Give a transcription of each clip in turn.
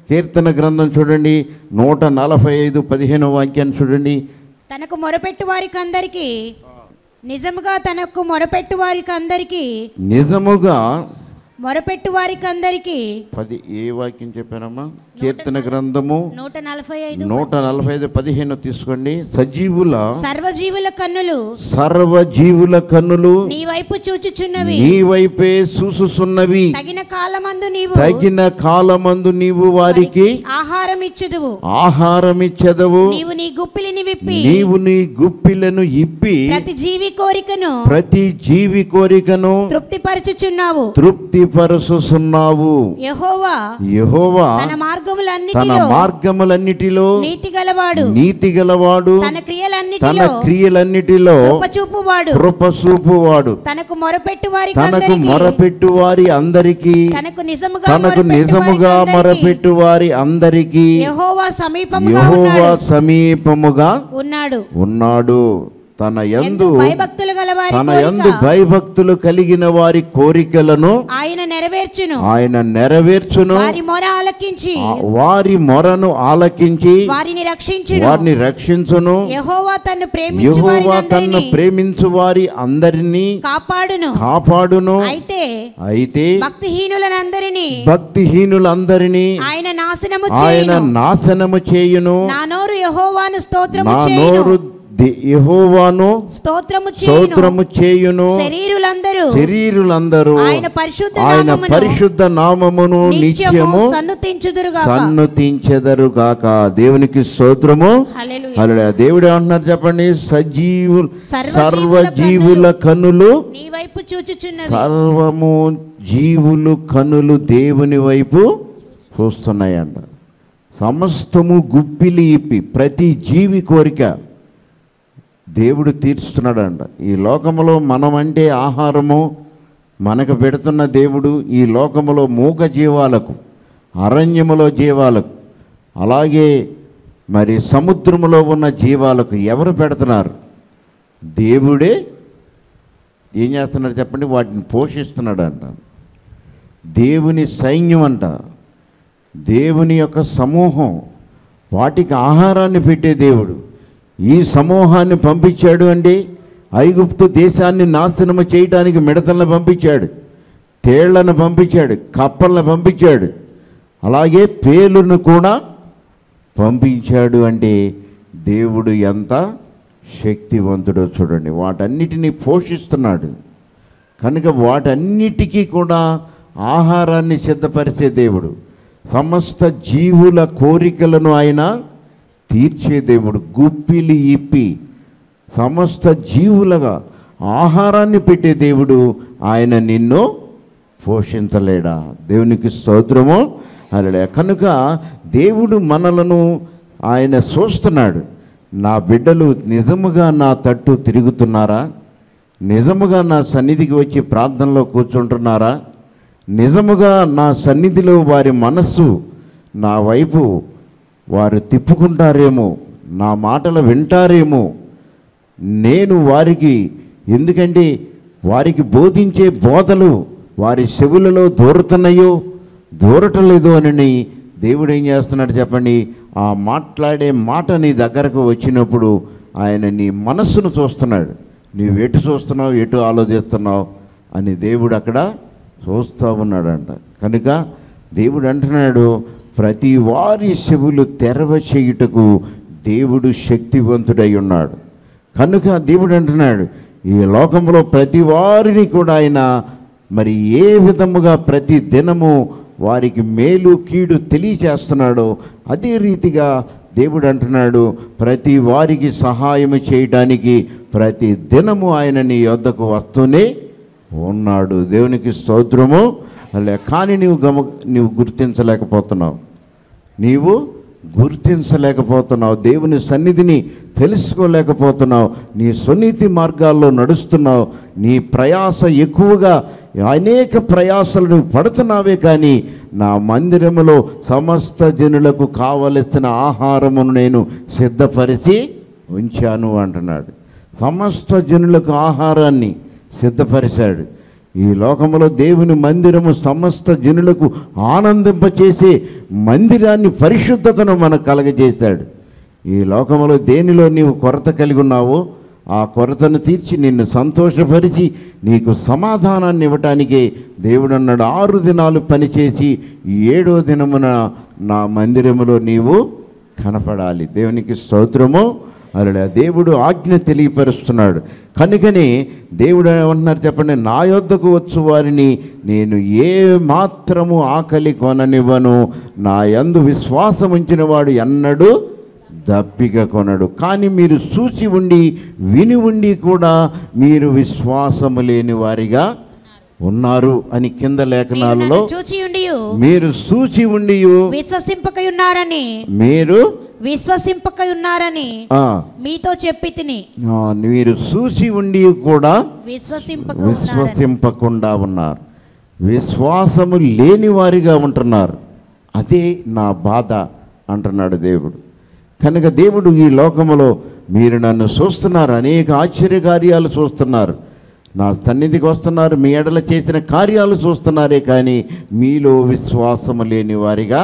కీర్తన గ్రంథం చూడండి నూట నలభై ఐదు పదిహేను వాక్యాన్ని చూడండి తనకు మొరపెట్టు వారికి అందరికీ నిజముగా తనకు మొరపెట్టు వారికి అందరికీ నిజముగా మొరపెట్టు వారికి అందరికీ పది ఏ వాక్యం చెప్పానమ్మా కీర్తన గ్రంథము నూట నలభై ఐదు నూట నలభై ఐదు పదిహేను తీసుకోండి సజీవుల సర్వజీవుల కన్నులు సర్వజీవుల కన్నులు నీ వైపు చూచుచున్నవి నీ వైపే చూసుచున్నవి తగిన కాలమందు నీవు తగిన కాలమందు నీవు వారికి ఆహారం ఇచ్చుదువు ఆహారమిచ్చెదవు నీవు నీ గుప్పిలిని విప్పి నీవు నీ గుప్పిలను ఇప్పి ప్రతి జీవి కోరికను ప్రతి జీవి కోరికను తృప్తిపరచుచున్నావు తృప్తిపరచుచున్నావు యెహోవా యెహోవా తన తన మార్గములన్నిటిలో మార్గములన్నిటిలో నీతి గలవాడు నీతి గలవాడు తన తన క్రియలన్నిటిలో క్రియలన్నిటిలో కృపచూపువాడు కృపసూపువాడు తనకు మొరపెట్టు వారికి తనకు అందరికీ మొరపెట్టు వారి అందరికీ తనకు నిజముగా తనకు మొరపెట్టు నిజముగా వారికి అందరికీ మొరపెట్టు వారి అందరికీ యెహోవా సమీపముగా యెహోవా ఉన్నాడు సమీపముగా ఉన్నాడు ఉన్నాడు తన యందు ఎందు భయభక్తులు గల వారి తన కోరిక యందు భయభక్తులు కలిగిన వారి కోరికలను ఆయన నెరవేర్చును ఆయన నెరవేర్చును వారి మొర ఆలకించి ఆ వారి మొరను ఆలకించి వారిని రక్షించును వారిని రక్షించును యెహోవా తన్ను ప్రేమించు యెహోవా తన్ను వారిని ప్రేమించు వారి అందరినీ కాపాడును కాపాడును అయితే అయితే భక్తిహీనులనందరినీ భక్తిహీనులందరినీ ఆయన నాశనము ఆయన చేయును నాశనము చేయును నా నోరు యెహోవాను స్తోత్రము నా చేయును నోరు ది- యెహోవాను స్తోత్రము చేయును స్తోత్రము చేయును శరీరులందరూ శరీరులందరూ ఆయన పరిశుద్ధ ఆయన నామమును పరిశుద్ధ నామమును నిత్యము నిత్యము సన్నుతించుదురుగాక సన్నుతించెదరు గాక దేవునికి స్తోత్రము హల్లెలూయా హల్లెలూయా దేవుడు ఏమంటున్నారు చెప్పండి సజీవు సర్వజీవుల సర్వజీవుల కనులు నీ వైపు చూచుచున్నవి సర్వము జీవులు కనులు దేవుని వైపు చూస్తున్నాయంట సమస్తము గుప్పిలి ఇప్పి ప్రతి జీవి కోరిక దేవుడు తీర్చుతున్నాడంట ఈ లోకములో మనమంటే ఆహారము మనకు పెడుతున్న దేవుడు ఈ లోకములో మూగ జీవాలకు అరణ్యములో జీవాలకు అలాగే మరి సముద్రములో ఉన్న జీవాలకు ఎవరు పెడుతున్నారు దేవుడే ఏం చేస్తున్నాడు చెప్పండి వాటిని పోషిస్తున్నాడు అంట దేవుని సైన్యం అంట దేవుని యొక్క సమూహం వాటికి ఆహారాన్ని పెట్టే దేవుడు ఈ సమూహాన్ని పంపించాడు అండి ఐగుప్తు దేశాన్ని నాశనము చేయడానికి మిడతలను పంపించాడు తేళ్లను పంపించాడు కప్పలను పంపించాడు అలాగే పేలును కూడా పంపించాడు అంటే దేవుడు ఎంత శక్తివంతుడో చూడండి వాటన్నిటినీ పోషిస్తున్నాడు కనుక వాటన్నిటికీ కూడా ఆహారాన్ని సిద్ధపరిచే దేవుడు సమస్త జీవుల కోరికలను ఆయన తీర్చే దేవుడు గుప్పిలి ఇప్పి సమస్త జీవులుగా ఆహారాన్ని పెట్టే దేవుడు ఆయన నిన్ను పోషించలేడా దేవునికి స్తోత్రము అలడే కనుక దేవుడు మనలను ఆయన చూస్తున్నాడు నా బిడ్డలు నిజముగా నా తట్టు తిరుగుతున్నారా నిజముగా నా సన్నిధికి వచ్చి ప్రార్థనలో కూర్చుంటున్నారా నిజముగా నా సన్నిధిలో వారి మనస్సు నా వైపు వారు తిప్పుకుంటారేమో నా మాటలు వింటారేమో నేను వారికి ఎందుకంటే వారికి బోధించే బోధలు వారి చెవులలో దూరుతున్నాయో దూరటలేదు అని దేవుడు ఏం చేస్తున్నాడు చెప్పండి ఆ మాట్లాడే మాట నీ దగ్గరకు వచ్చినప్పుడు ఆయన నీ మనస్సును చూస్తున్నాడు నీవు ఎటు చూస్తున్నావు ఎటు ఆలోచిస్తున్నావు అని దేవుడు అక్కడ చూస్తూ ఉన్నాడంట కనుక దేవుడు అంటున్నాడు ప్రతి వారి చెవులు తెరవ చేయుటకు దేవుడు శక్తివంతుడై ఉన్నాడు కనుక దేవుడు అంటున్నాడు ఈ లోకంలో ప్రతి వారిని కూడా ఆయన మరి ఏ విధముగా ప్రతి దినము వారికి మేలు కీడు తెలియచేస్తున్నాడో అదే రీతిగా దేవుడు అంటున్నాడు ప్రతి వారికి సహాయం చేయడానికి ప్రతి దినము ఆయన నీ యొద్దకు వస్తూనే ఉన్నాడు దేవునికి స్తోత్రము అలా కానీ నీవు గమ నీవు గుర్తించలేకపోతున్నావు నీవు గుర్తించలేకపోతున్నావు దేవుని సన్నిధిని తెలుసుకోలేకపోతున్నావు నీ సునీతి మార్గాల్లో నడుస్తున్నావు నీ ప్రయాస ఎక్కువగా అనేక ప్రయాసలు నువ్వు పడుతున్నావే కానీ నా మందిరములో సమస్త జనులకు కావలసిన ఆహారమును నేను సిద్ధపరిచి ఉంచాను అంటున్నాడు సమస్త జనులకు ఆహారాన్ని సిద్ధపరిచాడు ఈ లోకములో దేవుని మందిరము సమస్త జనులకు ఆనందింపచేసే మందిరాన్ని పరిశుద్ధతను మనకు కలగజేశాడు ఈ లోకములో దేనిలో నీవు కొరత కలిగి ఉన్నావో ఆ కొరతను తీర్చి నిన్ను సంతోషపరిచి నీకు సమాధానాన్ని ఇవ్వటానికే దేవుడు అన్నాడు ఆరు దినాలు పనిచేసి ఏడో దినమున నా మందిరములో నీవు కనపడాలి దేవునికి స్తోత్రము అలా దేవుడు ఆజ్ఞ తెలియపరుస్తున్నాడు కనుకనే దేవుడు ఏమంటున్నారు చెప్పండి నా యొద్దకు వచ్చు వారిని నేను ఏ మాత్రము ఆకలి కొననివ్వను నా యందు విశ్వాసం ఉంచిన వాడు ఎన్నడూ దప్పిక కొనడు కానీ మీరు చూసి ఉండి విని ఉండి కూడా మీరు విశ్వాసము లేని వారిగా ఉన్నారు అని కింద లేఖనాలలో చూచియుండి మీరు చూసి ఉండి విశ్వసింపకై ఉన్నారని మీరు విశ్వసింపకై ఉన్నారని ఆ, మీతో చెప్పి తిని ఆ, మీరు చూసి ఉండి కూడా విశ్వసింపక ఉన్నారని విశ్వసింపకుండా ఉన్నారు విశ్వాసము లేని వారిగా ఉంటున్నారు అదే నా బాధ అంటున్నాడు దేవుడు కనుక దేవుడు ఈ లోకములో మీరు నన్ను చూస్తున్నారు అనేక ఆశ్చర్యకార్యాలు చూస్తున్నారు నా సన్నిధికి వస్తున్నారు మీ ఎడల చేసిన కార్యాలు చూస్తున్నారే కానీ మీలో విశ్వాసము లేని వారిగా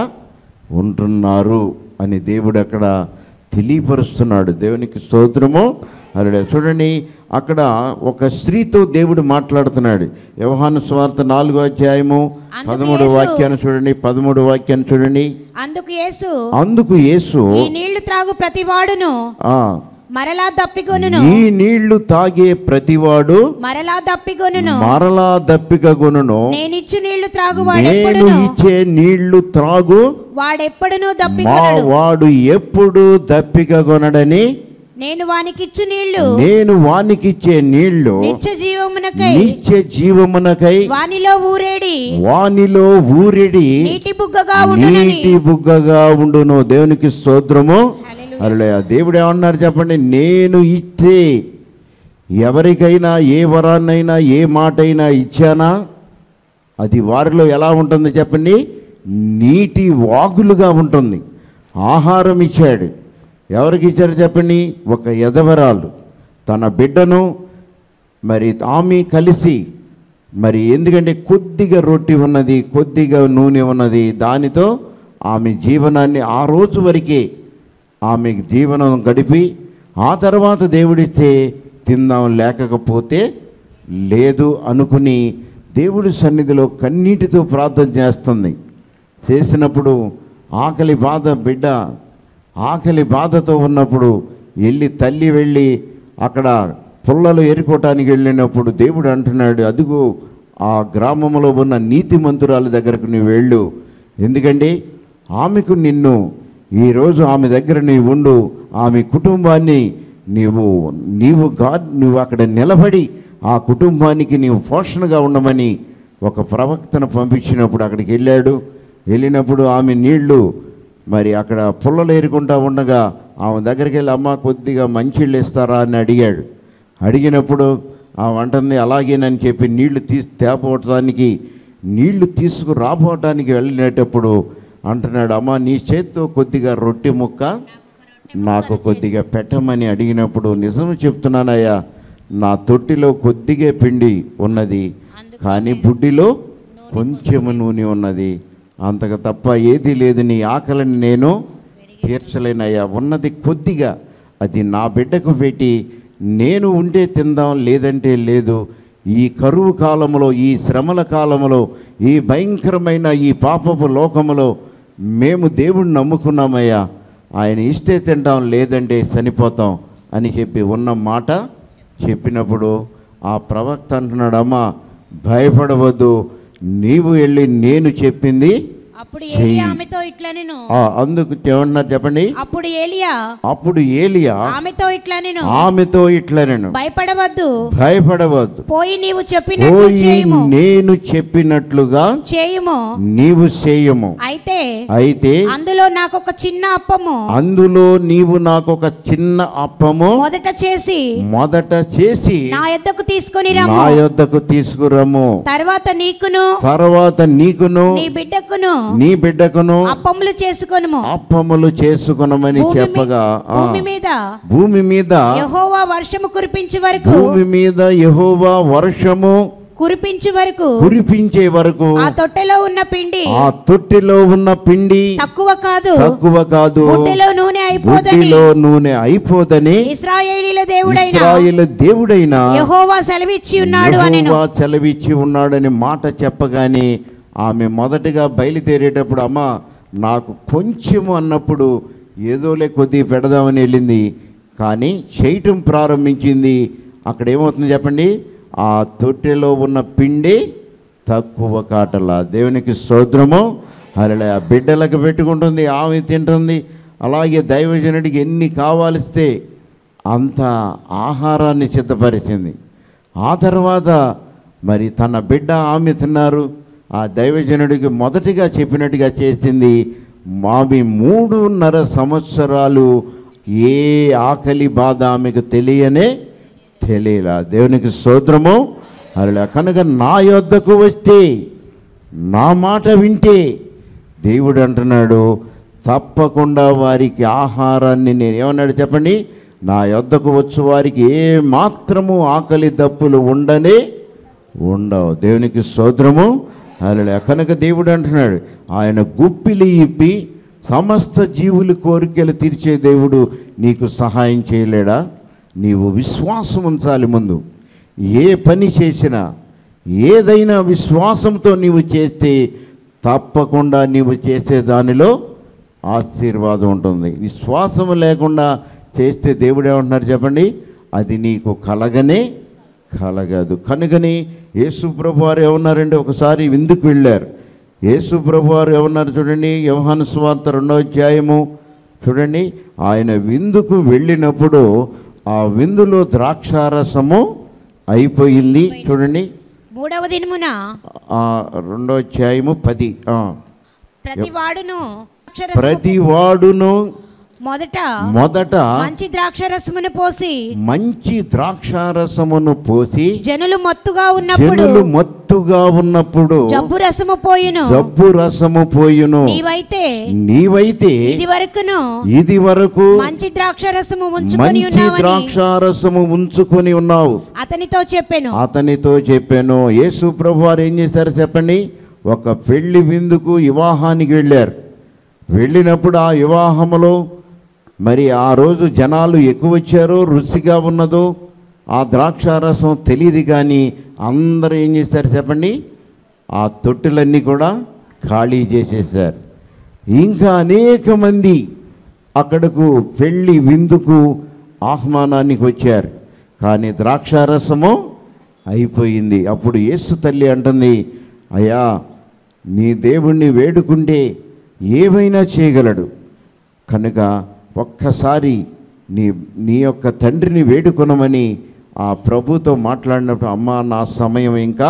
ఉంటున్నారు అని దేవుడు అక్కడ తెలియపరుస్తున్నాడు దేవునికి స్తోత్రము అలా చూడండి అక్కడ ఒక స్త్రీతో దేవుడు మాట్లాడుతున్నాడు వ్యవహాన స్వార్థ నాలుగో అధ్యాయము అందుకు పదమూడు యేసు- వాక్యాన్ని చూడండి పదమూడు వాక్యాన్ని చూడండి అందుకు యేసు అందుకు యేసు ఈ నీళ్లు త్రాగు ప్రతివాడును ఆ, మరలా దప్పికొనును ఈ నీళ్లు తాగే ప్రతివాడు మరలా దప్పికొనును మరలా దప్పిక కొనును నేనిచ్చు నీళ్లు త్రాగు నేను వాడెప్పుడును ఇచ్చే నీళ్లు త్రాగు వాడెప్పుడును మా దప్పికొనడు వాడు ఎప్పుడు దప్పిక కొనడని నేను వానికిచ్చు నీళ్లు నేను వానికిచ్చే నీళ్లు నిత్య జీవమునకై నిత్య జీవమునకై వానిలో ఊరేడి వానిలో ఊరిడి నీటి బుగ్గగా ఉండునని నీటి బుగ్గగా ఉండును దేవునికి స్తోత్రము హల్లెలూయా. అరే దేవుడు ఏమన్నారు చెప్పండి నేను ఇస్తే ఎవరికైనా ఏ వరాన్నైనా ఏ మాటైనా ఇచ్చానా అది వారిలో ఎలా ఉంటుంది చెప్పండి నీటి వాగులుగా ఉంటుంది ఆహారం ఇచ్చాడు ఎవరికి ఇచ్చారు చెప్పండి ఒక ఎదవరాలు తన బిడ్డను మరి ఆమె కలిసి మరి ఎందుకంటే కొద్దిగా రొట్టి ఉన్నది కొద్దిగా నూనె ఉన్నది దానితో ఆమె జీవనాన్ని ఆ రోజు వరకే ఆమె జీవనం గడిపి ఆ తర్వాత దేవుడిస్తే తిందాం లేకపోతే లేదు అనుకుని దేవుడి సన్నిధిలో కన్నీటితో ప్రార్థన చేస్తుంది చేసినప్పుడు ఆకలి బాధ బిడ్డ ఆకలి బాధతో ఉన్నప్పుడు వెళ్ళి తల్లి వెళ్ళి అక్కడ పుల్లలు ఏరుకోవటానికి వెళ్ళినప్పుడు దేవుడు అంటున్నాడు అదిగో ఆ గ్రామంలో ఉన్న నీతిమంతురాల దగ్గరకు నువ్వు వెళ్ళు ఎందుకంటే ఆమెకు నిన్ను ఈరోజు ఆమె దగ్గర నీవు ఉండు ఆమె కుటుంబాన్ని నీవు నీవు గా నువ్వు అక్కడ నిలబడి ఆ కుటుంబానికి నీవు పోషణగా ఉండమని ఒక ప్రవక్తను పంపించినప్పుడు అక్కడికి వెళ్ళాడు వెళ్ళినప్పుడు ఆమె నీళ్లు మరి అక్కడ పుల్లలు ఏరుకుంటా ఉండగా ఆమె దగ్గరికి వెళ్ళి అమ్మ కొద్దిగా మంచిళ్ళు ఇస్తారా అని అడిగాడు అడిగినప్పుడు ఆ వంటని అలాగేనని చెప్పి నీళ్లు తీసి తేపోవటానికి నీళ్లు తీసుకురాపోవటానికి వెళ్ళినప్పుడు అంటున్నాడు అమ్మ నీ చేత్తో కొద్దిగా రొట్టె ముక్క నాకు కొద్దిగా పెట్టమని అడిగినప్పుడు నిజం చెప్తున్నానయ్యా నా తొట్టిలో కొద్దిగా పిండి ఉన్నది కానీ బుడ్డిలో కొంచెము నూనె ఉన్నది అంతకు తప్ప ఏది లేదు నీ ఆకలిని నేను తీర్చలేనయ్యా ఉన్నది కొద్దిగా అది నా బిడ్డకు పెట్టి నేను ఉంటే తిందాం లేదంటే లేదు ఈ కరువు కాలంలో ఈ శ్రమల కాలంలో ఈ భయంకరమైన ఈ పాపపు లోకములో మేము దేవుణ్ణి నమ్ముకున్నామయ్యా ఆయన ఇస్తే తింటాం లేదంటే చనిపోతాం అని చెప్పి ఉన్న మాట చెప్పినప్పుడు ఆ ప్రవక్త అంటున్నాడు అమ్మా భయపడవద్దు నీవు వెళ్ళి నేను చెప్పింది అప్పుడు చెయ్యి. ఏలియా ఆమెతో ఇట్లనెను ఆ, అందుకు ఏమన్నారు చెప్పండి అప్పుడు ఏలియా అప్పుడు ఏలియా ఆమెతో ఇట్లనెను ఆమెతో ఇట్లనను భయపడవద్దు భయపడవద్దు పోయి నీవు చెప్పినట్లు పోయి చేయుము నేను చెప్పినట్లుగా చేయుము నీవు చేయము అయితే అయితే అందులో నాకు ఒక చిన్న అప్పము అందులో నీవు నాకు ఒక చిన్న అప్పము మొదట చేసి మొదట చేసి నా యొద్దకు తీసుకొని నా రమ్ము యొద్దకు తీసుకురమ్ము తర్వాత నీకును తర్వాత నీకును నీ బిడ్డకును నీ బిడ్డకును అప్పములు చేసుకొనుము అప్పములు చేసుకునమని భూమి మీ- చెప్పగా ఆ, భూమి మీద భూమి మీద యెహోవా వర్షము కురిపించే వరకు భూమి మీద యెహోవా వర్షము కురిపించు వరకు కురిపించే వరకు ఆ తొట్టెలో ఉన్న పిండి ఆ తొట్టిలో ఉన్న పిండి తక్కువ కాదు తక్కువ కాదు బుడ్డెలో నూనె అయిపోదని బుడ్డిలో నూనె అయిపోదని ఇస్రాయేలీల దేవుడైన ఇస్రాయేల్ దేవుడైన యెహోవా సెలవిచ్చి ఉన్నాడు అనెను యెహోవా సెలవిచ్చి ఉన్నాడని మాట చెప్పగానే ఆమె మొదటగా బయలుదేరేటప్పుడు అమ్మ నాకు కొంచెము అన్నప్పుడు ఏదోలే కొద్దిగా పెడదామని వెళ్ళింది కానీ చేయటం ప్రారంభించింది అక్కడ ఏమవుతుంది చెప్పండి ఆ తొట్టెలో ఉన్న పిండి తక్కువ కాటల దేవునికి స్తోత్రము అలా ఆ బిడ్డలకు పెట్టుకుంటుంది ఆమె తింటుంది అలాగే దైవజనుడికి ఎన్ని కావాలిస్తే అంత ఆహారాన్ని సిద్ధపరిచింది ఆ తర్వాత మరి తన బిడ్డ ఆమె తిన్నారు ఆ దైవజనుడికి మొదటిగా చెప్పినట్టుగా చేసింది మావి మూడున్నర సంవత్సరాలు ఏ ఆకలి బాధ ఆమెకు తెలియనే తెలియలా దేవునికి స్తోత్రము అలా కనుక నా యొద్దకు వస్తే నా మాట వింటే దేవుడు అంటున్నాడు తప్పకుండా వారికి ఆహారాన్ని నేను ఏమన్నాడు చెప్పండి నా యొద్దకు వచ్చు వారికి ఏ మాత్రము ఆకలి దప్పులు ఉండనే ఉండవు దేవునికి స్తోత్రము అలా కనుక దేవుడు అంటున్నాడు ఆయన గుప్పిలి ఇప్పి సమస్త జీవుల కోరికలు తీర్చే దేవుడు నీకు సహాయం చేయలేడా నీవు విశ్వాసం ఉంచాలి ముందు ఏ పని చేసినా ఏదైనా విశ్వాసంతో నీవు చేస్తే తప్పకుండా నీవు చేసే దానిలో ఆశీర్వాదం ఉంటుంది విశ్వాసం లేకుండా చేస్తే దేవుడు ఏమంటున్నారు చెప్పండి అది నీకు కలగనే కలగదు కనుకని యేసు ప్రభు వారు ఏమన్నారంటే ఒకసారి విందుకు వెళ్ళారు యేసు ప్రభు వారు ఏమన్నారు చూడండి యోహాను స్వార్త రెండో అధ్యాయము చూడండి ఆయన విందుకు వెళ్ళినప్పుడు ఆ విందులో ద్రాక్షారసము అయిపోయింది చూడండి మూడవ దినమున ఆ రెండో అధ్యాయము పది ఆ. ప్రతి వాడును ద్రాక్షరసము ప్రతి వాడును మొదట మొదట మంచి ద్రాక్షరసమును పోసి మంచి ద్రాక్షారసమును పోసి జనులు మత్తుగా ఉన్నప్పుడు జనులు మత్తుగా ఉన్నప్పుడు జబ్బు రసము పోయిను జబ్బు రసము పోయును నీవైతే నీవైతే ఇది వరకును ఇది వరకు మంచి ద్రాక్షరసము ఉంచుకొని మంచి ఉన్నావని ద్రాక్షారసము ఉంచుకొని ఉన్నావు అతనితో చెప్పాను అతనితో చెప్పాను యేసు ప్రభు వారు ఏం చేశారు చెప్పండి ఒక పెళ్లి విందుకు వివాహానికి వెళ్ళారు వెళ్ళినప్పుడు ఆ వివాహములో మరి ఆ రోజు జనాలు ఎక్కువ వచ్చారో రుచిగా ఉన్నదో ఆ ద్రాక్షారసం తెలియదు కానీ అందరూ ఏం చేశారు చెప్పండి ఆ తొట్టులన్నీ కూడా ఖాళీ చేసేసారు ఇంకా అనేక మంది అక్కడకు పెళ్ళి విందుకు ఆహ్వానానికి వచ్చారు కానీ ద్రాక్షారసము అయిపోయింది అప్పుడు యేసు తల్లి అంటుంది అయ్యా నీ దేవుణ్ణి వేడుకుంటే ఏమైనా చేయగలడు కనుక ఒక్కసారి నీ నీ యొక్క తండ్రిని వేడుకొనమని ఆ ప్రభుతో మాట్లాడినప్పుడు అమ్మా నా సమయం ఇంకా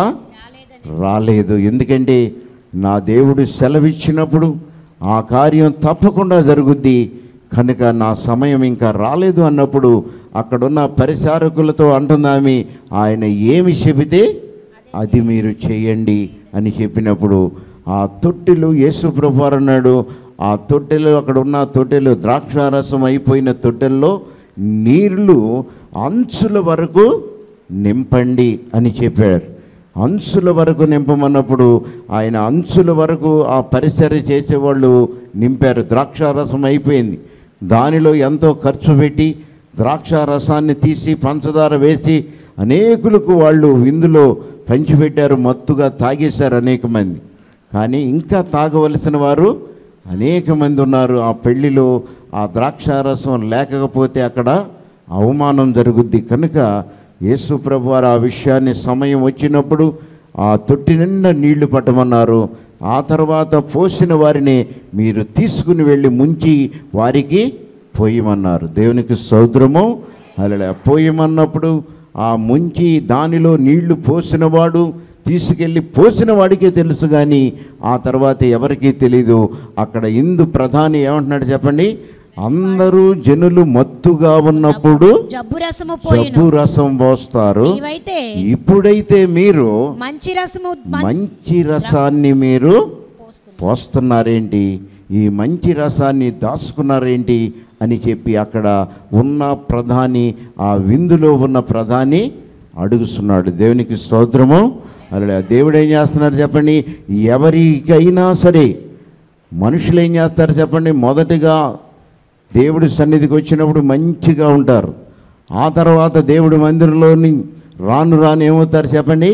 రాలేదు ఎందుకంటే నా దేవుడు సెలవిచ్చినప్పుడు ఆ కార్యం తప్పకుండా జరుగుద్ది కనుక నా సమయం ఇంకా రాలేదు అన్నప్పుడు అక్కడున్న పరిచారకులతో అంటున్నామి ఆయన ఏమి చెబితే అది మీరు చేయండి అని చెప్పినప్పుడు ఆ తొట్టెలు యేసు ప్రభువారు అన్నాడు ఆ తొట్టెలు అక్కడ ఉన్న తొట్టెలు ద్రాక్షారసం అయిపోయిన తొట్టెల్లో నీళ్లు అంచుల వరకు నింపండి అని చెప్పారు అంచుల వరకు నింపమన్నప్పుడు ఆయన అంచుల వరకు ఆ పరిసర చేసేవాళ్ళు నింపారు ద్రాక్షారసం అయిపోయింది దానిలో ఎంతో ఖర్చు పెట్టి ద్రాక్షారసాన్ని తీసి పంచదార వేసి అనేకులకు వాళ్ళు విందులో పంచిపెట్టారు మత్తుగా తాగేశారు అనేక మంది కానీ ఇంకా తాగవలసిన వారు అనేక మంది ఉన్నారు ఆ పెళ్లిలో ఆ ద్రాక్షారసం లేకపోతే అక్కడ అవమానం జరుగుద్ది కనుక యేసు ప్రభు వారు ఆ విషయాన్ని సమయం వచ్చినప్పుడు ఆ తొట్టి నిండా నీళ్లు పట్టమన్నారు ఆ తర్వాత పోసిన వారిని మీరు తీసుకుని వెళ్ళి ముంచి వారికి పోయమన్నారు దేవునికి సౌద్రము అలా పోయమన్నప్పుడు ఆ ముంచి దానిలో నీళ్లు పోసినవాడు తీసుకెళ్ళి పోసిన వాడికే తెలుసు కానీ ఆ తర్వాత ఎవరికీ తెలీదు అక్కడ ఇందు ప్రధాని ఏమంటున్నాడు చెప్పండి అందరూ జనులు మత్తుగా ఉన్నప్పుడు జబ్బు రసము పోయిను జబ్బు రసం పోస్తారు నీవైతే ఇప్పుడైతే మీరు మంచి రసము మం- మంచి రసాన్ని మీరు పోస్తున్నారేంటి ఈ మంచి రసాన్ని దాచుకున్నారేంటి అని చెప్పి అక్కడ ఉన్న ప్రధాని ఆ విందులో ఉన్న ప్రధాని అడుగుతున్నాడు దేవునికి స్తోత్రము అలా దేవుడు ఏం చేస్తున్నారు చెప్పండి ఎవరికైనా సరే మనుషులు ఏం చేస్తారు చెప్పండి మొదటిగా దేవుడి సన్నిధికి వచ్చినప్పుడు మంచిగా ఉంటారు ఆ తర్వాత దేవుడి మందిరంలోని రాను రాను ఏమవుతారు చెప్పండి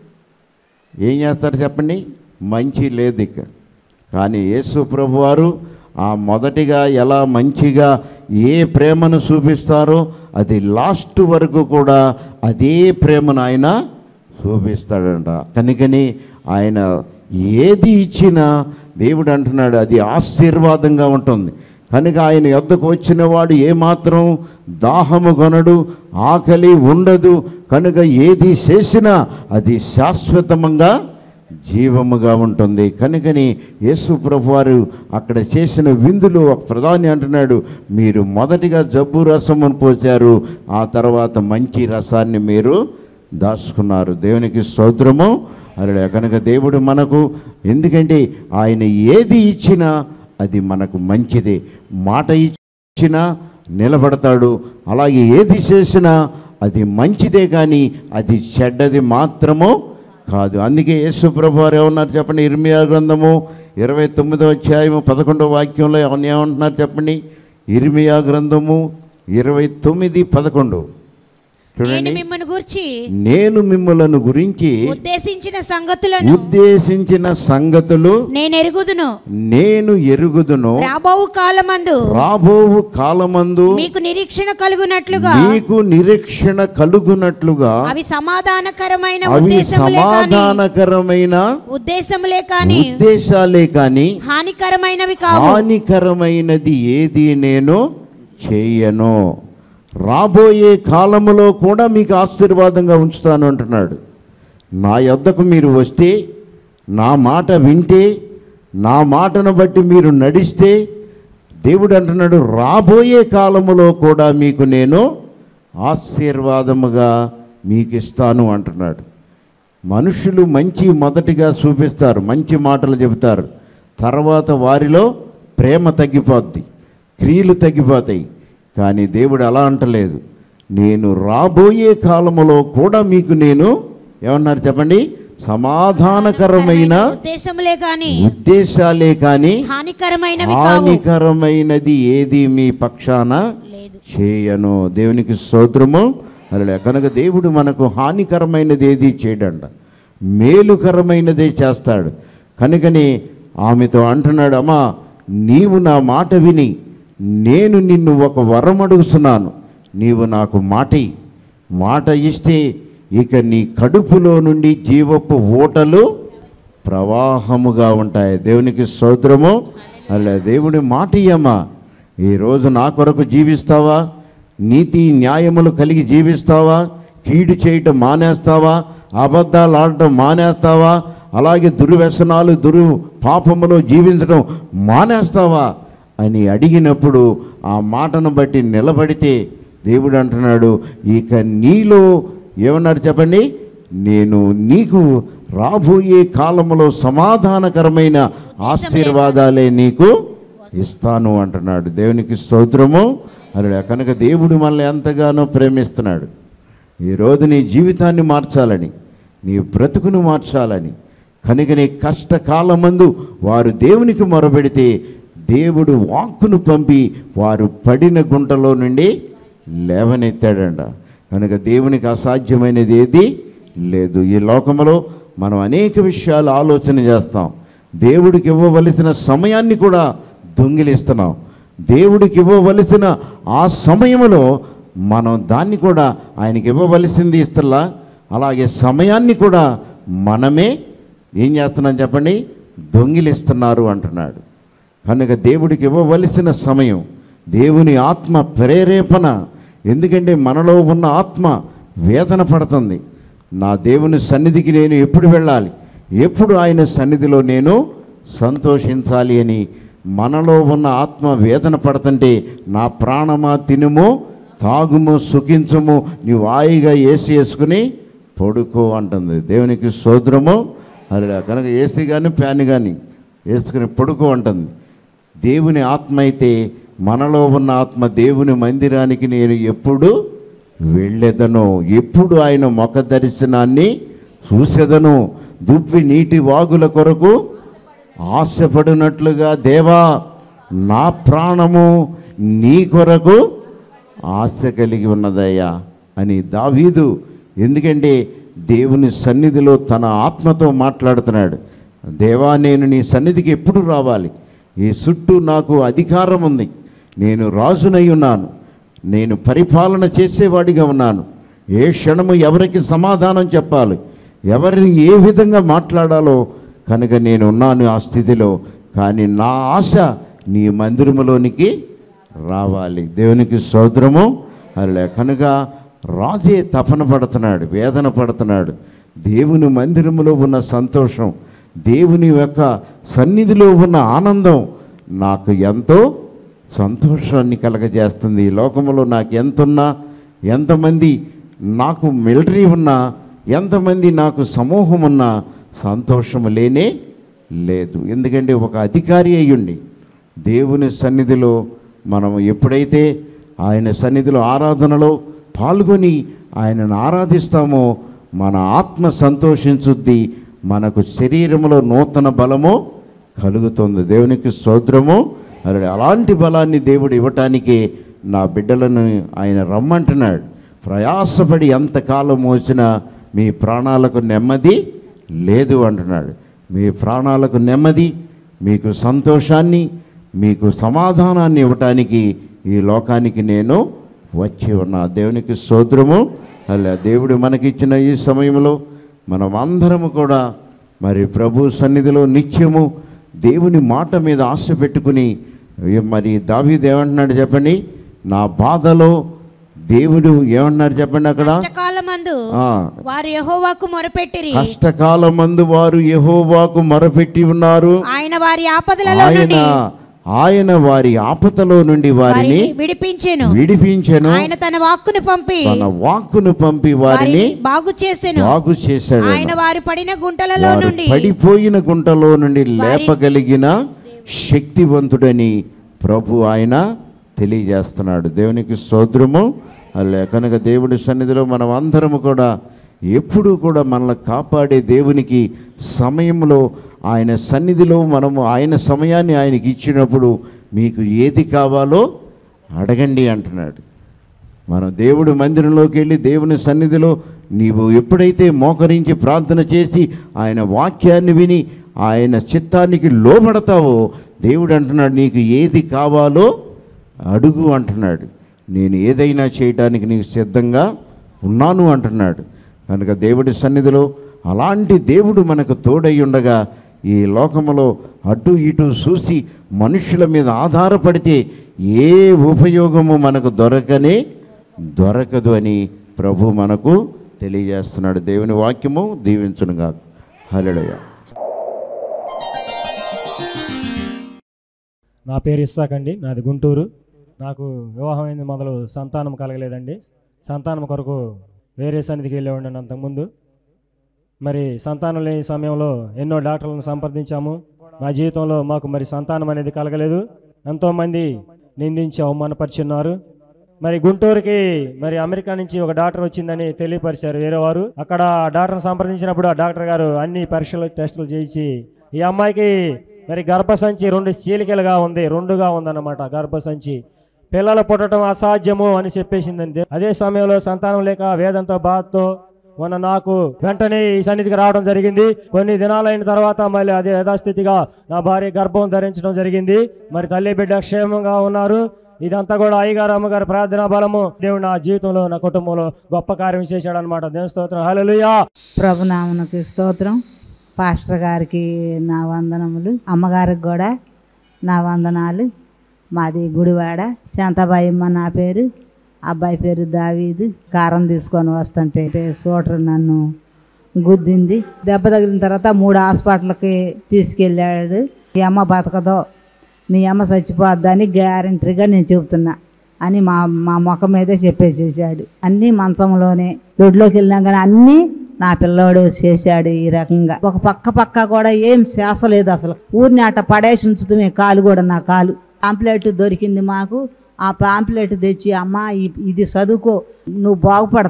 ఏం చేస్తారు చెప్పండి మంచి లేదు ఇక కానీ యేసు ప్రభు వారు ఆ మొదటిగా ఎలా మంచిగా ఏ ప్రేమను చూపిస్తారో అది లాస్ట్ వరకు కూడా అదే ప్రేమను ఆయన చూపిస్తాడంట కనుకని ఆయన ఏది ఇచ్చినా దేవుడు అంటున్నాడు అది ఆశీర్వాదంగా ఉంటుంది కనుక ఆయన యొద్దకు వచ్చిన వాడు ఏమాత్రం దాహము కొనడు ఆకలి ఉండదు కనుక ఏది చేసినా అది శాశ్వతమంగా జీవముగా ఉంటుంది కనుకని యేసు ప్రభు వారు అక్కడ చేసిన విందులో ఒక ప్రధాని అంటున్నాడు మీరు మొదటిగా జబ్బు రసమును పోచారు ఆ తర్వాత మంచి రసాన్ని మీరు దాచుకున్నారు దేవునికి స్తోత్రము అలా కనుక దేవుడు మనకు ఎందుకంటే ఆయన ఏది ఇచ్చినా అది మనకు మంచిదే మాట ఇచ్చినా నిలబడతాడు అలాగే ఏది చేసినా అది మంచిదే కానీ అది చెడ్డది మాత్రము కాదు అందుకే యేసు ప్రభు వారు ఏమన్నారు చెప్పండి ఇర్మియా గ్రంథము ఇరవై తొమ్మిదో అధ్యాయము పదకొండో వాక్యంలో ఏమన్నా ఏమంటున్నారు చెప్పండి ఇర్మియా గ్రంథము ఇరవై తొమ్మిది పదకొండు నేను చూడండి మిమ్మల్ని గూర్చి నేను మిమ్మలను గురించి ఉద్దేశించిన సంగతులను ఉద్దేశించిన సంగతులు నేను ఎరుగుదును నేను ఎరుగుదును రాబోవు కాలమందు రాబోవు కాలమందు మీకు నిరీక్షణ కలుగునట్లుగా మీకు నిరీక్షణ కలుగునట్లుగా అవి సమాధానకరమైన అవి ఉద్దేశములే కాని సమాధానకరమైన ఉద్దేశములే కాని ఉద్దేశాలే కాని హానికరమైనవి కావు హానికరమైనది ఏది నేను చేయను రాబోయే కాలములో కూడా మీకు ఆశీర్వాదంగా ఉంచుతాను అంటున్నాడు నా యొద్దకు మీరు వస్తే నా మాట వింటే నా మాటను బట్టి మీరు నడిస్తే దేవుడు అంటున్నాడు రాబోయే కాలములో కూడా మీకు నేను ఆశీర్వాదముగా మీకు ఇస్తాను అంటున్నాడు మనుషులు మంచి మొదటిగా చూపిస్తారు మంచి మాటలు చెబుతారు తర్వాత వారిలో ప్రేమ తగ్గిపోద్ది క్రియలు తగ్గిపోతాయి కానీ దేవుడు అలా అంటలేదు నేను రాబోయే కాలములో కూడా మీకు నేను ఏమన్నారు చెప్పండి సమాధానకరమైన ఉద్దేశములే కాని ఉద్దేశాలే కానీ హానికరమైనవి కావు హానికరమైనది ఏది మీ పక్షాన లేదు చేయను దేవునికి స్తోత్రము అలా కనుక దేవుడు మనకు హానికరమైనది ఏది చేయడంట మేలుకరమైనదే చేస్తాడు కనుకని ఆమెతో అంటున్నాడు అమ్మా నీవు నా మాట విని నేను నిన్ను ఒక వరం అడుగుతున్నాను నీవు నాకు మాట ఇయ్యి. మాట ఇస్తే ఇక నీ కడుపులో నుండి జీవపు ఊటలు ప్రవాహముగా ఉంటాయి దేవునికి స్తోత్రము అలా దేవుని మాట ఇయ్యమ్మా ఈరోజు నా కొరకు జీవిస్తావా నీతి న్యాయములు కలిగి జీవిస్తావా కీడు చేయటం మానేస్తావా అబద్ధాలు ఆడటం మానేస్తావా అలాగే దుర్వ్యసనాలు దురు పాపములో జీవించడం మానేస్తావా అని అడిగినప్పుడు ఆ మాటను బట్టి నిలబడితే దేవుడు అంటున్నాడు ఇక నీలో ఏమన్నారు చెప్పండి నేను నీకు రాబోయే కాలంలో సమాధానకరమైన ఆశీర్వాదాలే నీకు ఇస్తాను అంటున్నాడు దేవునికి స్తోత్రము అలా కనుక దేవుడు మనల్ని ఎంతగానో ప్రేమిస్తున్నాడు ఈరోజు నీ జీవితాన్ని మార్చాలని నీ బ్రతుకును మార్చాలని కనుక నీ కష్టకాలమందు వారు దేవునికి మొరపెడితే దేవుడు వాక్కును పంపి వారు పడిన గుంటలో నుండి లేవనెత్తాడంట కనుక దేవునికి అసాధ్యమైనది ఏది లేదు ఈ లోకంలో మనం అనేక విషయాలు ఆలోచన చేస్తాం దేవుడికి ఇవ్వవలసిన సమయాన్ని కూడా దొంగిలిస్తున్నాం దేవుడికి ఇవ్వవలసిన ఆ సమయంలో మనం దాన్ని కూడా ఆయనకి ఇవ్వవలసింది ఇస్తలా అలాగే సమయాన్ని కూడా మనమే ఏం చేస్తున్నాం చెప్పండి దొంగిలిస్తున్నారు అంటున్నాడు కనుక దేవుడికి ఇవ్వవలసిన సమయం దేవుని ఆత్మ ప్రేరేపణ ఎందుకంటే మనలో ఉన్న ఆత్మ వేదన పడుతుంది నా దేవుని సన్నిధికి నేను ఎప్పుడు వెళ్ళాలి ఎప్పుడు ఆయన సన్నిధిలో నేను సంతోషించాలి అని మనలో ఉన్న ఆత్మ వేదన పడుతుంటే నా ప్రాణమా తినుము తాగుము సుఖించము నీవు హాయిగా ఏసీ వేసుకుని పడుకో అంటుంది దేవునికి సోదరము అలా కనుక ఏసీ కానీ ఫ్యాన్ కానీ వేసుకుని పడుకో అంటుంది దేవుని ఆత్మ అయితే మనలో ఉన్న ఆత్మ దేవుని మందిరానికి నేను ఎప్పుడు వెళ్ళేదను ఎప్పుడు ఆయన ముఖ దర్శనాన్ని చూసెదను దుప్పి నీటి వాగుల కొరకు ఆశపడినట్లుగా దేవా నా ప్రాణము నీ కొరకు ఆశ కలిగి ఉన్నదయ్యా అని దావీదు ఎందుకంటే దేవుని సన్నిధిలో తన ఆత్మతో మాట్లాడుతున్నాడు దేవా నేను నీ సన్నిధికి ఎప్పుడు రావాలి ఈ చుట్టూ నాకు అధికారం ఉంది నేను రాజునై ఉన్నాను నేను పరిపాలన చేసేవాడిగా ఉన్నాను ఏ క్షణము ఎవరికి సమాధానం చెప్పాలి ఎవరిని ఏ విధంగా మాట్లాడాలో కనుక నేను ఉన్నాను ఆ స్థితిలో కానీ నా ఆశ నీ మందిరములోనికి రావాలి దేవునికి సోదరము అలా కనుక రాజే తపన పడుతున్నాడు వేదన పడుతున్నాడు దేవుని మందిరములో ఉన్న సంతోషం దేవుని యొక్క సన్నిధిలో ఉన్న ఆనందం నాకు ఎంతో సంతోషాన్ని కలగజేస్తుంది ఈ లోకంలో నాకు ఎంతున్నా ఎంతమంది నాకు మిలిటరీ ఉన్నా ఎంతమంది నాకు సమూహం ఉన్నా సంతోషము లేనే లేదు ఎందుకంటే ఒక అధికారి అయ్యుండి దేవుని సన్నిధిలో మనం ఎప్పుడైతే ఆయన సన్నిధిలో ఆరాధనలో పాల్గొని ఆయనను ఆరాధిస్తామో మన ఆత్మ సంతోషించుద్ది మనకు శరీరంలో నూతన బలము కలుగుతుంది దేవునికి స్తోత్రము అలాగే అలాంటి బలాన్ని దేవుడు ఇవ్వటానికే నా బిడ్డలను ఆయన రమ్మంటున్నాడు ప్రయాసపడి ఎంతకాలం మోసినా మీ ప్రాణాలకు నెమ్మది లేదు అంటున్నాడు మీ ప్రాణాలకు నెమ్మది మీకు సంతోషాన్ని మీకు సమాధానాన్ని ఇవ్వటానికి ఈ లోకానికి నేను వచ్చి ఉన్నా దేవునికి స్తోత్రము అలా దేవుడు మనకిచ్చిన ఈ సమయంలో మనం అందరము కూడా మరి ప్రభు సన్నిధిలో నిత్యము దేవుని మాట మీద ఆశ పెట్టుకుని మరి దావీదు ఏమంటున్నాడు చెప్పండి నా బాధలో దేవుడు ఏమన్నారు చెప్పండి అక్కడ కష్టకాలమందు ఆ, వారు యెహోవాకు మొరపెట్టిరి కష్టకాలమందు వారు యెహోవాకు మొరపెట్టి ఉన్నారు ఆయన వారి ఆపదలలో ఆయన నుండి ఆయన వారి ఆపదలో నుండి వారిని వారిని విడిపించెను విడిపించెను ఆయన తన వాక్కును పంపి తన వాక్కును పంపి వారిని వారిని బాగు చేసెను బాగు చేశాడు ఆయన వారు పడిన గుంటలలో వారు నుండి పడిపోయిన గుంటలో నుండి లేపగలిగిన శక్తివంతుడని ప్రభు ఆయన తెలియజేస్తున్నాడు దేవునికి స్తోత్రము అలా కనుక దేవుడి సన్నిధిలో మనం అందరము కూడా ఎప్పుడూ కూడా మనల్ని కాపాడే దేవునికి సమయంలో ఆయన సన్నిధిలో మనము ఆయన సమయాన్ని ఆయనకి ఇచ్చినప్పుడు మీకు ఏది కావాలో అడగండి అంటున్నాడు మనం దేవుడి మందిరంలోకి వెళ్ళి దేవుని సన్నిధిలో నీవు ఎప్పుడైతే మోకరించి ప్రార్థన చేసి ఆయన వాక్యాన్ని విని ఆయన చిత్తానికి లోబడతావో దేవుడు అంటున్నాడు నీకు ఏది కావాలో అడుగు అంటున్నాడు నేను ఏదైనా చేయడానికి నీకు సిద్ధంగా ఉన్నాను అంటున్నాడు కనుక దేవుడి సన్నిధిలో అలాంటి దేవుడు మనకు తోడై ఉండగా ఈ లోకములో అటు ఇటు చూసి మనుషుల మీద ఆధారపడితే ఏ ఉపయోగము మనకు దొరకనే దొరకదు అని ప్రభు మనకు తెలియజేస్తున్నాడు దేవుని వాక్యము దీవించునుగా హల్లెలూయా నా పేరు ఇస్సాక్ అండి నాది గుంటూరు నాకు వివాహమైంది మొదలు సంతానం కలగలేదండి సంతానం కొరకు వేరే సన్నిధికి వెళ్ళేవాడిని అంతకుముందు మరి సంతానం లేని సమయంలో ఎన్నో డాక్టర్లను సంప్రదించాము మా జీవితంలో మాకు మరి సంతానం అనేది కలగలేదు ఎంతోమంది నిందించి అవమానపరిచున్నారు మరి గుంటూరుకి మరి అమెరికా నుంచి ఒక డాక్టర్ వచ్చిందని తెలియపరిచారు వేరే వారు అక్కడ ఆ డాక్టర్ని సంప్రదించినప్పుడు ఆ డాక్టర్ గారు అన్ని పరీక్షలు టెస్టులు చేయించి ఈ అమ్మాయికి మరి గర్భసంచి రెండు చీలికలుగా ఉంది రెండుగా ఉందన్నమాట గర్భసంచి పిల్లలు పుట్టడం అసాధ్యము అని చెప్పేసిందండి అదే సమయంలో సంతానం లేక వేదంతో బాధతో మొన్న నాకు వెంటనే ఈ సన్నిధికి రావడం జరిగింది కొన్ని దినాలైన తర్వాత మళ్ళీ అదే యథాస్థితిగా నా భార్య గర్భం ధరించడం జరిగింది మరి తల్లి బిడ్డ క్షేమంగా ఉన్నారు ఇదంతా కూడా అయ్యగారు అమ్మగారు ప్రార్థనా బలము దేవుడు నా జీవితంలో నా కుటుంబంలో గొప్ప కార్యం చేశాడు అనమాట దేవుని స్తోత్రం హల్లెలూయా ప్రభునామనకు స్తోత్రం పాస్టర్ గారికి నా వందనములు అమ్మగారికి కూడా నా వందనాలు మాది గుడివాడ శాంతాబాయమ్మ నా పేరు అబ్బాయి పేరు దావీదు కారం తీసుకొని వస్తుంటే సోటర్ నన్ను గుద్దింది దెబ్బ తగిలిన తర్వాత మూడు హాస్పిటల్కి తీసుకెళ్ళాడు ఈ అమ్మ బతకదో మీ అమ్మ చచ్చిపోద్దని గ్యారంటీగా నేను చెబుతున్నా అని మా మా ముఖం మీదే చెప్పేసేసాడు అన్నీ మంచంలోనే దొడ్లోకి వెళ్ళినా కానీ అన్నీ నా పిల్లోడు చేశాడు ఈ రకంగా ఒక పక్క పక్క కూడా ఏం చేసలేదు అసలు ఊరిని అట్ట పడేసి ఉంచుతుంది కాలు కూడా నా కాలు పాంప్లెట్ దొరికింది మాకు ఆ పాంప్లెట్ తెచ్చి అమ్మ ఇ- ఇది చదువుకో నువ్వు బాగుపడతావు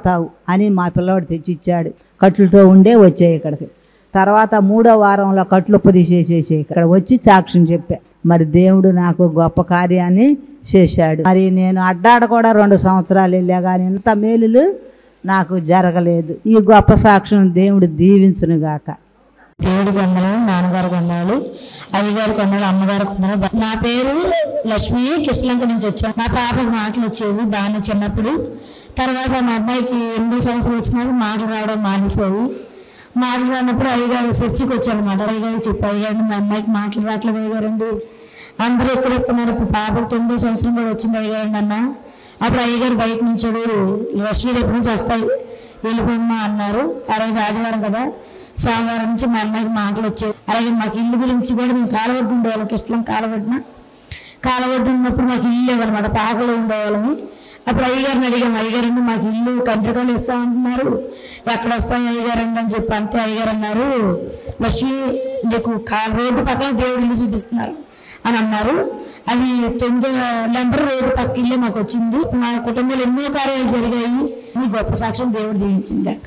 అని మా పిల్లవాడు తెచ్చిచ్చాడు కట్లతో ఉండే వచ్చాయి ఇక్కడికి తర్వాత మూడో వారంలో కట్లు తీసేసేసి ఇక్కడ వచ్చి సాక్ష్యం చెప్పా మరి దేవుడు నాకు గొప్ప కార్యాన్ని చేశాడు మరి నేను అడ్డాడ కూడా రెండు సంవత్సరాలు వెళ్ళా కానీ ఇంత మేలులు నాకు జరగలేదు ఈ గొప్ప సాక్ష్యం దేవుడు దీవించును గాక దేవుడి కొందనాలు నాన్నగారు కొందనాలు అయ్యగారు కొందనాలు అమ్మగారు కొందనాలు నా పేరు లక్ష్మి కృష్ణలంక నుంచి వచ్చాను మా పాపకు మాటలు వచ్చేవి బాగానే చిన్నప్పుడు తర్వాత మా అబ్బాయికి ఎనిమిది సంవత్సరాలు వచ్చినాక మాటలు రావడం మానేసేవి మాటలు రానప్పుడు అయ్యగారు చర్చికి వచ్చాను అనమాట అయ్యగారు చెప్పి అయ్యగారు మా అమ్మాయికి మాటలు రావట్లేదు అయ్యగారండి అందరూ ఎక్కడ ఎత్తున్నారు ఇప్పుడు పాపకు తొమ్మిదో సంవత్సరం కూడా వచ్చింది అయ్యగారండి అన్న అప్పుడు అయ్యగారు బయట నుంచాడు లక్ష్మి ఎప్పటి నుంచి వస్తాయి వెళ్ళిపోమ్మా అన్నారు ఆ రోజు ఆదివారం కదా సోమవారం నుంచి మా అమ్మాయికి మాటలు వచ్చాయి అలాగే మాకు ఇల్లు గురించి కూడా మేము కాలవడ్డు ఉండేవాళ్ళం ఇష్టం కాలవడ్డిన కాలవడ్డు ఉన్నప్పుడు మాకు ఇల్లు ఇవ్వనమాట పాకలో ఉండేవాళ్ళము అప్పుడు అయ్యగారిని అడిగాము అయ్యగారండి మాకు ఇల్లు కంట్రికాలు ఇస్తామంటున్నారు ఎక్కడ వస్తాం అయ్యగారండి అని చెప్పి అంతే అయ్యగారు అన్నారు లక్ష్మి నీకు కా- రోడ్డు పక్కన దేవుడు ఇల్లు చూపిస్తున్నారు అని అన్నారు అది తొమ్మిదో నెంబర్ రోడ్డు పక్క ఇల్లే మాకు వచ్చింది మా కుటుంబంలో ఎన్నో కార్యాలు జరిగాయి ఈ గొప్ప సాక్ష్యం దేవుడు దీవించింది అక్క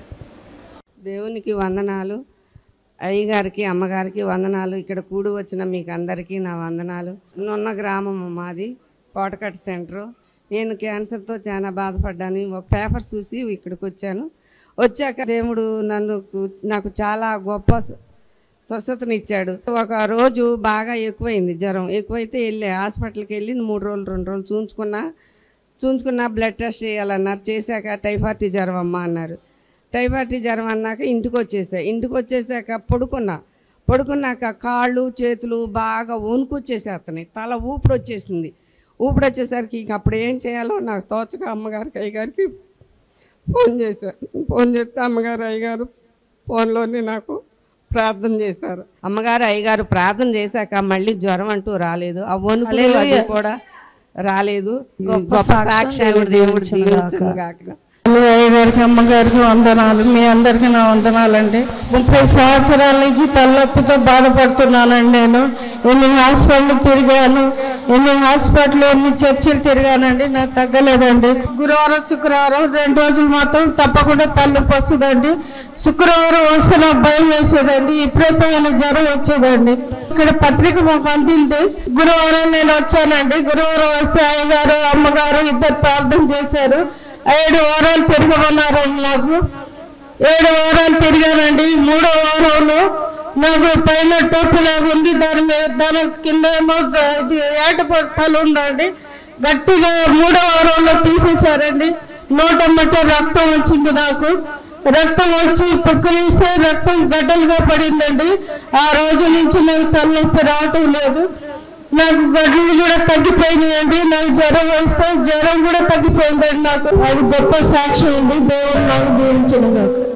దేవునికి వందనాలు అయ్యగారికి అమ్మగారికి వందనాలు ఇక్కడ కూడి వచ్చిన మీకు అందరికీ నా వందనాలు నున్న గ్రామం మాది కోటకట్ సెంటరు నేను క్యాన్సర్తో చాలా బాధపడ్డాను ఒక పేపర్ చూసి ఇక్కడికి వచ్చాను వచ్చాక దేవుడు నన్ను కు- నాకు చాలా గొప్ప స- స్వస్థతనిచ్చాడు ఒక రోజు బాగా ఎక్కువైంది జ్వరం ఎక్కువైతే వెళ్ళి హాస్పిటల్కి వెళ్ళి మూడు రోజులు రెండు రోజులు చూంచుకున్నా చూంచుకున్నా బ్లడ్ టెస్ట్ చేయాలన్నారు చేశాక టైఫాయిడ్ జ్వరం అమ్మ అన్నారు టైఫాయిడ్ జ్వరం అన్నాక ఇంటికి వచ్చేసా ఇంటికి వచ్చేసాక పడుకున్నా పడుకున్నాక కాళ్ళు చేతులు బాగా వణుకొచ్చేసేస్తున్నాయి తల ఊపిడి వచ్చేసింది ఊపిడి వచ్చేసరికి ఇంక అప్పుడు ఏం చేయాలో నాకు తోచక అమ్మగారికి అయ్యగారికి ఫోన్ చేశాను ఫోన్ చేస్తే అమ్మగారు అయ్యగారు ఫోన్లోనే నాకు ప్రార్థన చేశారు అమ్మగారు అయ్యగారు ప్రార్థన చేశాక మళ్ళీ జ్వరం అంటూ రాలేదు ఆ వణుకులు అది కూడా రాలేదు గొప్ప సాక్ష్యాన్ని దేవుడు దీవించును గాక అయ్యగారికి అమ్మగారికి వందనాలు మీ అందరికీ నా వందనాలండి ముప్పై సంవత్సరాల నుంచి తలనొప్పితో బాధపడుతున్నానండి నేను ఎన్ని హాస్పిటల్ తిరిగాను ఎన్ని హాస్పిటల్ ఎన్ని చర్చిలు తిరిగానండి నాకు తగ్గలేదండి గురువారం శుక్రవారం రెండు రోజులు మాత్రం తప్పకుండా తలనొప్పి వస్తుందండి శుక్రవారం వస్తే నాకు భయం వేసేదండి విపరీతమైన జ్వరం వచ్చేదండి ఇక్కడ పత్రిక మాకు అందింది గురువారం నేను వచ్చానండి గురువారం వస్తే అయ్యగారు అమ్మగారు ఇద్దరు ప్రార్థన చేశారు ఏడు వారాలు తిరగమన్నారండి నాకు ఏడు వారాలు తిరిగానండి మూడో వారంలో నాకు పైన టోపీ లాగా ఉంది దాని మీద దాని కింద ఏమో గ- ఇది ఏటపడతలు ఉందండి గట్టిగా మూడో వారంలో తీసేశారండి నోట మట్ట రక్తం వచ్చింది నాకు రక్తం వచ్చి పుక్కులిస్తే రక్తం గడ్డలుగా పడిందండి ఆ రోజు నుంచి నాకు తలనొప్పి రావటం లేదు నాకు గడ్డలు కూడా తగ్గిపోయినాయండి నాకు జ్వరం వస్తే జ్వరం కూడా తగ్గిపోయిందండి నాకు అది గొప్ప సాక్షి అండి దేవుడు నాకు దీవించిన నాకు